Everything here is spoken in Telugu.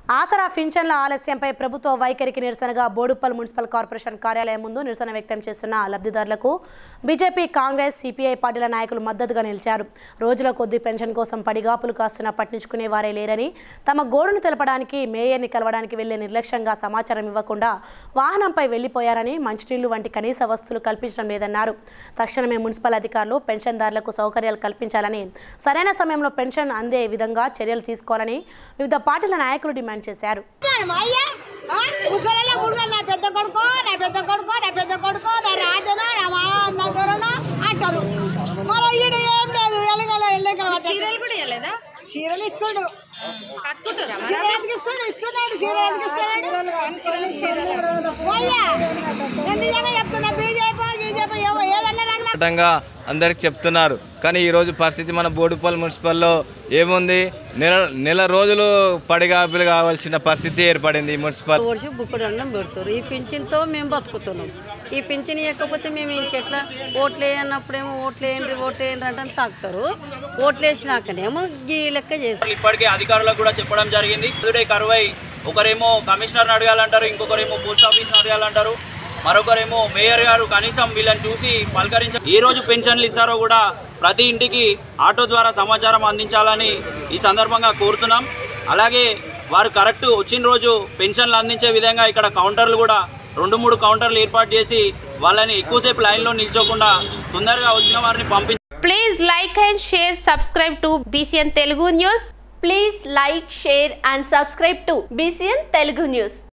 ఆసరా పింఛన్ల ఆలస్యంపై ప్రభుత్వ వైఖరికి నిరసనగా బోడుప్పల్ మున్సిపల్ కార్పొరేషన్ కార్యాలయం ముందు నిరసన వ్యక్తం చేస్తున్న లబ్ధిదారులకు బీజేపీ కాంగ్రెస్ సిపిఐ పార్టీల నాయకులు మద్దతుగా నిలిచారు రోజుల కొద్దీ పెన్షన్ కోసం పడిగాపులు కాస్తున్నా పట్టించుకునే వారే లేరని తమ గోడును తెలపడానికి మేయర్ని కలవడానికి వెళ్లే నిర్లక్ష్యంగా సమాచారం ఇవ్వకుండా వాహనంపై వెళ్లిపోయారని మంచినీళ్లు వంటి కనీస వస్తువులు కల్పించడం లేదన్నారు తక్షణమే మున్సిపల్ అధికారులు పెన్షన్దారులకు సౌకర్యాలు కల్పించాలని సరైన సమయంలో పెన్షన్ అందే విధంగా చర్యలు తీసుకోవాలని వివిధ పార్టీల నాయకులు డిమాండ్ చేశారు ముసలిలో ముడుగలు నా పెద్ద కొడుకో నా పెద్ద కొడుకో నా పెద్ద కొడుకో నా రాజునో నా మా నా దొరనో అంటారు మరి ఈడ ఏం లేదు ఎలగల ఎల్లగల చీరలు కూడా ఇవ్వలేదా చీరలు ఇస్తుండు కట్టుకుంటారా చీర ఎందుకు ఇస్తుండు ఇస్తున్నాడు చీర ఎందుకు ఇస్తున్నాడు పోయ్యా నేను నిజంగా చెప్తున్నా బీజేపీ బీజేపీ ఏదన్నా రండి మా విధంగా అందరికి చెప్తున్నారు కానీ ఈరోజు పరిస్థితి మన బోడుపల్లి మున్సిపల్లో ఏముంది నెల నెల రోజులు పడిగాపులు కావాల్సిన పరిస్థితి ఏర్పడింది ఈ మున్సిపల్ ఓడిసి బుక్కడు అన్నం పెడతారు ఈ పింఛన్తో మేము బతుకుతున్నాం ఈ పింఛన్ ఇవ్వకపోతే మేము ఇంకెట్లా ఓట్లు వేయన్నప్పుడేమో ఓట్లు వేయండి ఓట్లు వేయండి అంటే తాకుతారు ఓట్లు వేసినాకనేమో ఈ లెక్క చేస్తారు ఇప్పటికే అధికారులకు కూడా చెప్పడం జరిగింది ఎదుడే కరువై ఒకరేమో కమిషనర్ని అడగాలంటారు ఇంకొకరేమో పోస్ట్ ఆఫీస్ని అడగాలంటారు మరొకరేమో మేయర్ గారు కనీసం వీళ్ళని చూసి పలకరించ ఏ రోజు పెన్షన్లు ఇస్తారో కూడా ప్రతి ఇంటికి ఆటో ద్వారా సమాచారం అందించాలని ఈ సందర్భంగా కోరుతున్నాం అలాగే వారు కరెక్ట్ వచ్చిన రోజు పెన్షన్లు అందించే విధంగా ఇక్కడ కౌంటర్లు కూడా రెండు మూడు కౌంటర్లు ఏర్పాటు చేసి వాళ్ళని ఎక్కువసేపు లైన్లో నిల్చోకుండా తొందరగా వచ్చిన వారిని పంపించి Please like and share, subscribe to BCN Telugu News. Please like, share and subscribe to BCN Telugu News.